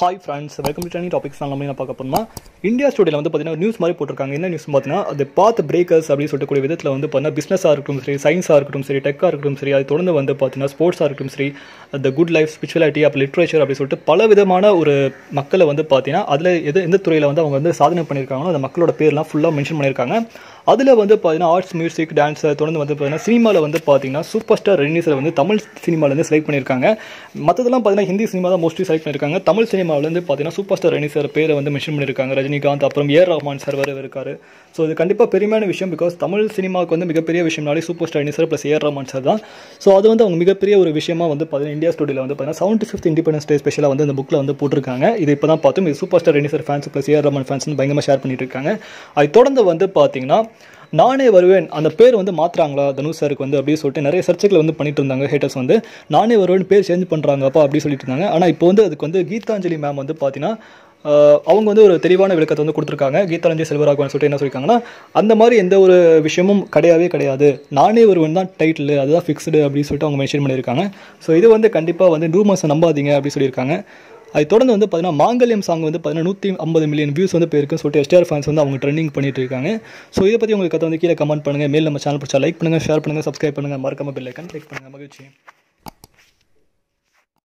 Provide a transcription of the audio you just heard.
hi friends welcome to training topics நம்ம என்ன பார்க்க போனோம்னா இந்தியா ஸ்டுடியோவில் வந்து பார்த்தீங்கன்னா நியூஸ் மாதிரி போட்டிருக்காங்க என்ன நியூஸ் பார்த்தீங்கன்னா அது பாத் பிரேக்கர்ஸ் அப்படின்னு சொல்லக்கூடிய விதத்தில் வந்து பார்த்தீங்கன்னா பிஸ்னஸாக இருக்கட்டும் சரி சயின்ஸாக இருக்கட்டும் சரி டெக்காக இருக்கட்டும் சரி அது தொடர்ந்து வந்து பார்த்தீங்கன்னா ஸ்போர்ட்ஸாக இருக்கட்டும் சரி த குட் லைஃப் ஸ்பிரிச்சுவாலிட்டி அப்போ லிட்ரேச்சர் அப்படி சொல்லிட்டு பல விதமான ஒரு மக்களை வந்து பார்த்தீங்கன்னா அதில் எது எந்த துறையில் வந்து அவங்க வந்து சாதனை பண்ணியிருக்காங்களோ அந்த மக்களோட பேர்லாம் ஃபுல்லாக மென்ஷன் பண்ணியிருக்காங்க அதில் வந்து பார்த்தீங்கன்னா ஆர்ட்ஸ் மியூசிக் டான்ஸ் தொடர்ந்து வந்து பார்த்தீங்கன்னா சினிமாவில் வந்து பார்த்தீங்கன்னா சூப்பர் ஸ்டார் ரெனிஸில் வந்து தமிழ் சினிமாவில் வந்து செலக்ட் பண்ணியிருக்காங்க மற்றதெல்லாம் பார்த்தீங்கன்னா ஹிந்தி சினிமா தான் மோஸ்ட்லி செலக்ட் பண்ணியிருக்காங்க தமிழ் சினிமாவில் வந்து பார்த்தீங்கன்னா சூப்பர் ஸ்டார் ரெனிசர் பேரை வந்து மென்ஷன் பண்ணியிருக்காங்க ரஜினிகாந்த் அப்புறம் ஏஆர் ரஹ்மான் சார் வர இருக்காரு ஸோ இது கண்டிப்பாக பெருமையான விஷயம் பிகாஸ் தமிழ் சினிமாவுக்கு வந்து மிகப்பெரிய விஷயம்னாலே சூப்பர் ஸ்டார் ரெனிசர் ப்ளஸ் ஏஆர் ரஹ்மான் சார் தான் ஸோ அது வந்து அவங்க மிகப்பெரிய ஒரு விஷயமா வந்து பார்த்தீங்கன்னா இந்தியா ஸ்டுடியோவில் வந்து பார்த்தீங்கன்னா செவன்டி ஃபிஃப்த் இண்டிபெண்டன்ஸ் டே ஸ்பெஷலாக வந்து இந்த புக்கில் வந்து போட்டிருக்காங்க இது இப்போ தான் பார்த்தோம் இது சூப்பர் ஸ்டார் ரெனிசர் fans plus A R Rahman fans வந்து பயங்கரமாக ஷேர் பண்ணிட்டு இருக்காங்க அதை தொடர்ந்து வந்து பார்த்தீங்கன்னா நானே வருவேன் அந்த பேர் வந்து மாத்துறாங்களா தனுஷ் சாருக்கு வந்து அப்படின்னு சொல்லிட்டு நிறைய சர்ச்சைகள் வந்து பண்ணிட்டு இருந்தாங்க ஹேட்டர்ஸ் வந்து நானே வருவேன் பேர் சேஞ்ச் பண்ணுறாங்கப்பா அப்படி சொல்லிட்டு இருந்தாங்க ஆனால் இப்போ வந்து அதுக்கு வந்து கீதாஞ்சலி மேம் வந்து பார்த்தீங்கன்னா ஆஹ் அவங்க வந்து ஒரு தெளிவான விளக்கத்தை வந்து கொடுத்துருக்காங்க கீதாஞ்சலி செல்வராகவன் சொல்லிட்டு என்ன சொல்லியிருக்காங்கன்னா அந்த மாதிரி எந்த ஒரு விஷயமும் கிடையவே கிடையாது நானே ஒருவன் தான் டைட்டில் அதுதான் ஃபிக்ஸ்டு அப்படின்னு சொல்லிட்டு அவங்க மென்ஷன் பண்ணியிருக்காங்க ஸோ இது வந்து கண்டிப்பாக வந்து ரூமர்ஸை நம்பாதீங்க அப்படின்னு சொல்லியிருக்காங்க அது தொடர்ந்து வந்து பார்த்தீங்கன்னா மாங்கல்யம் சாங் வந்து பார்த்தீங்கன்னா நூற்றி ஐம்பது மில்லியன் வியூஸ் வந்து போயிருக்குன்னு சொல்லிட்டு எஸ்டிஆர் ஃபேன்ஸ் வந்து அவங்க ட்ரெண்டிங் பண்ணிட்டு இருக்காங்க ஸோ இதை பற்றி உங்களுக்கு கதை வந்து கீழே கமெண்ட் பண்ணுங்கள் மேல் நம்ம சேனல் பிடிச்சா லைக் பண்ணுங்கள் ஷேர் பண்ணுங்கள் சப்ஸ்கிரைப் பண்ணுங்கள் மறக்காம பெல் ஐக்கன் கிளிக் பண்ணுங்கள் மகிழ்ச்சி